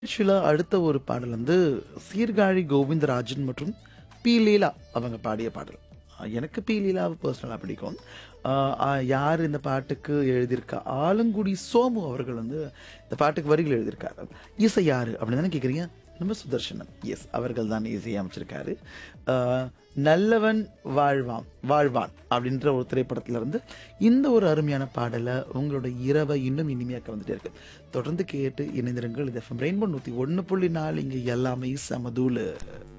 ஆக்சுவலா அடுத்த ஒரு பாடல் வந்து சீர்காழி கோவிந்தராஜன் மற்றும் பி லீலா அவங்க பாடிய பாடல் அஹ் எனக்கு பி லீலாவை பர்சனலாக பிடிக்கும் அஹ் அஹ் யார் இந்த பாட்டுக்கு எழுதியிருக்கா ஆலங்குடி சோமு அவர்கள் வந்து இந்த பாட்டுக்கு வரிகள் எழுதியிருக்காரு இசை யாரு அப்படின்னு தானே கேட்குறீங்க நம்ம சுதர்ஷனன் எஸ் அவர்கள் தான் இசையை அமைச்சிருக்காரு அஹ் நல்லவன் வாழ்வான் வாழ்வான் அப்படின்ற ஒரு திரைப்படத்துல இருந்து இந்த ஒரு அருமையான பாடலை உங்களோட இரவை இன்னும் இனிமையாக்க வந்துட்டே இருக்கு தொடர்ந்து கேட்டு இணைந்திருங்கள் இது எஃப்எம் ரெயின்போ நூற்றி ஒன்று புள்ளி நாலு இங்கே எல்லாமே சமதூள்